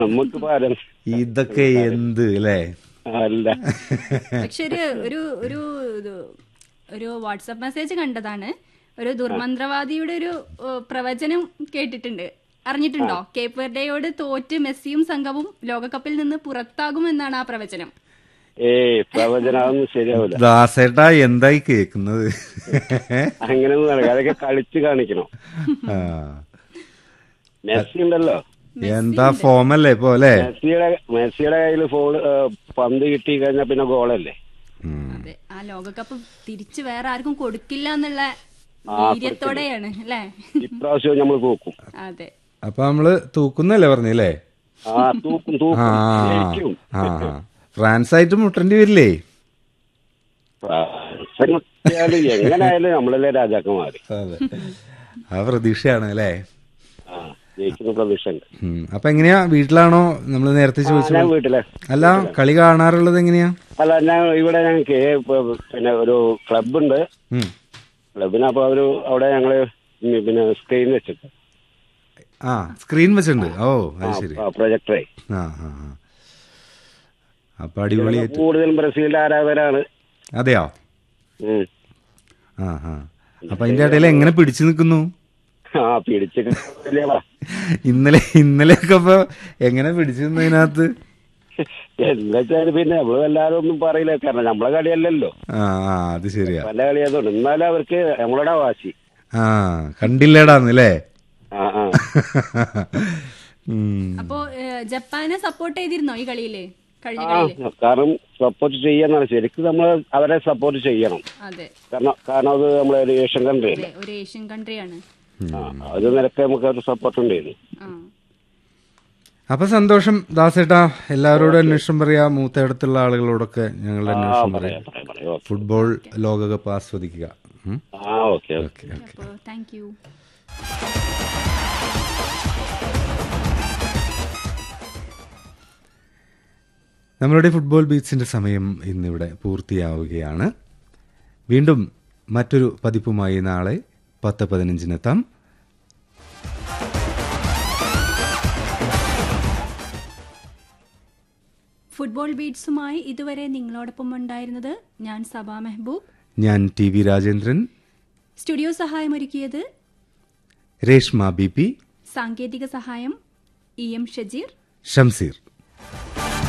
നമുക്ക് പാരം ഇതൊക്കെ എന്ത് അല്ലേ അല്ല പക്ഷെ ഒരു ഒരു ഒരു ഇത് ഒരു വാട്സപ്പ് മെസ്സേജ് കണ്ടതാണ് ഒരു ദുർമന്ത്രവാദിയുടെ ഒരു ഏഹ്, പ്രവചനം കേട്ടിട്ടുണ്ട് അറിഞ്ഞിട്ടുണ്ടോ കേപ്പ് വെർഡെയോട് തോറ്റ് മെസ്സിയും സംഘവും ലോകകപ്പിൽ നിന്ന് പുറത്താകുമെന്നാണ് ആ പ്രവചനം ഏയ് പ്രവചനമൊന്നും ശരിയാവില്ല ദാസേട്ടാ എന്തായി കേക്കുന്നത് അങ്ങനെയൊന്നും നടക്കുക അതൊക്കെ കളിച്ച് കാണിക്കണം ആ. മെസ്സി ഉണ്ടല്ലോ എന്താ ഫോമല്ലേ ഇപ്പൊ അല്ലേ മെസ്സിയുടെ മെസ്സിയുടെ കയ്യിൽ ഫോൺ പന്ത് കിട്ടി കഴിഞ്ഞാൽ പിന്നെ ഗോളല്ലേ ഉം. അതെ ആ ലോകകപ്പ് തിരിച്ച് വേറെ ആർക്കും കൊടുക്കില്ല എന്നുള്ള ആ, വീര്യത്തോടെയാണ് അല്ലേ ഇപ്രാവശ്യം നമ്മൾ തൂക്കും അതെ അപ്പൊ നമ്മള് തൂക്കുന്നല്ലേ പറഞ്ഞല്ലേ ആ തൂക്കും തൂക്കും ആ ജയിക്കും ആ ആ. ഫ്രാൻസ് ആയിട്ട് മുട്ടേണ്ടി വരില്ലേ ഫ്രാൻസ് കിട്ടിയാല് എങ്ങനെയായാലും നമ്മളല്ലേ രാജാക്കന്മാര് അതെ ആ പ്രതീക്ഷയാണ് അല്ലേ ആ ജയിക്കുന്ന പ്രതീക്ഷ ഉണ്ട് ഉം. അപ്പൊ എങ്ങനെയാ വീട്ടിലാണോ നമ്മൾ നേരത്തെ ആ, ചോദിച്ചു ഞാൻ വീട്ടിലെ അല്ല കളി കാണാറുള്ളത് എങ്ങനെയാ അല്ല ഞാൻ ഇവിടെ ഞങ്ങൾക്ക് പിന്നെ ഒരു ക്ലബുണ്ട് ഉം. ക്ലബിന് അപ്പൊ അവര് അവിടെ ഞങ്ങള് ഉം പിന്നെ സ്ക്രീൻ വെച്ചിട്ട് ആ സ്ക്രീൻ വെച്ചിട്ടുണ്ട് ഓ അത് ശരി പ്രൊജക്ടറെ ആ ആ ആ. അപ്പൊ അടിപൊളിയായിട്ട് കൂടുതലും ബ്രസീലിന്റെ ആരാധകരാണ് അതെയോ ഉം. ആ ആ അപ്പൊ അതിന്റെ ഇടയിൽ എങ്ങനെ പിടിച്ചു നിൽക്കുന്നു ആ പിടിച്ചിട്ട് വലിയ പറ. ഇന്നലെ ഇന്നലെയൊക്കെ അപ്പൊ എങ്ങനെ പിടിച്ചു നിന്നതിനകത്ത് എന്താ വെച്ചാല് പിന്നെ നമ്മള് വല്ലാതെ ഒന്നും പറയില്ല കാരണം നമ്മളെ കളിയല്ലല്ലോ ആ ആ അത് ശരിയാ പല കളിയായതുകൊണ്ട് എന്നാലും അവർക്ക് നമ്മളോட വാശി ആ കണ്ടില്ലടാന്നല്ലേ ആ ആ ഉം. അപ്പോ ഏഹ്, ജപ്പാനെ സപ്പോർട്ട് ചെയ്തിരുന്നോ ഈ കളിയില് കഴിഞ്ഞ ആ കളിയില് കാരണം സപ്പോർട്ട് ചെയ്യാന്നാണ് ശരിക്കും നമ്മൾ അവരെ സപ്പോർട്ട് ചെയ്യണം അതെ കാരണം കാരണം അത് നമ്മളെ ഒരു ഏഷ്യൻ കൺട്രി അല്ലേ അതെ ഒരു ഏഷ്യൻ കൺട്രിയാണ് ആ അത് നിരക്ക് നമുക്ക് ഒരു സപ്പോർട്ട് ഉണ്ടായിരുന്നു ആ അപ്പൊ സന്തോഷം ദാസേട്ടാ എല്ലാവരോടും അന്വേഷണം പറയാ മൂത്തയിടത്തുള്ള ആളുകളോടൊക്കെ ഞങ്ങളുടെ ആ അന്വേഷണം പറയാം പറയാം പറയാം പറയാം ഓക്കെ. ഫുട്ബോൾ ലോകകപ്പ് ആസ്വദിക്കുക ഉം. ആ ഓക്കെ ഓക്കെ ഓക്കെ ഓക്കെ അപ്പോ താങ്ക് യു നമ്മളുടെ ഫുട്ബോൾ ബീച്ചിന്റെ സമയം ഇന്നിവിടെ പൂർത്തിയാവുകയാണ് വീണ്ടും മറ്റൊരു പതിപ്പുമായി നാളെ പത്ത് പതിനഞ്ചിനെത്താം ഫുട്ബോൾ ബീറ്റ്സുമായി ഇതുവരെ നിങ്ങളോടൊപ്പം ഉണ്ടായിരുന്നത് ഞാൻ സബാ മെഹബൂബ് ഞാൻ ടി വി രാജേന്ദ്രൻ സ്റ്റുഡിയോ സഹായമൊരുക്കിയത് രേഷ്മ ബി പി സാങ്കേതിക സഹായം ഇ എം ഷജീർ ഷംസീർ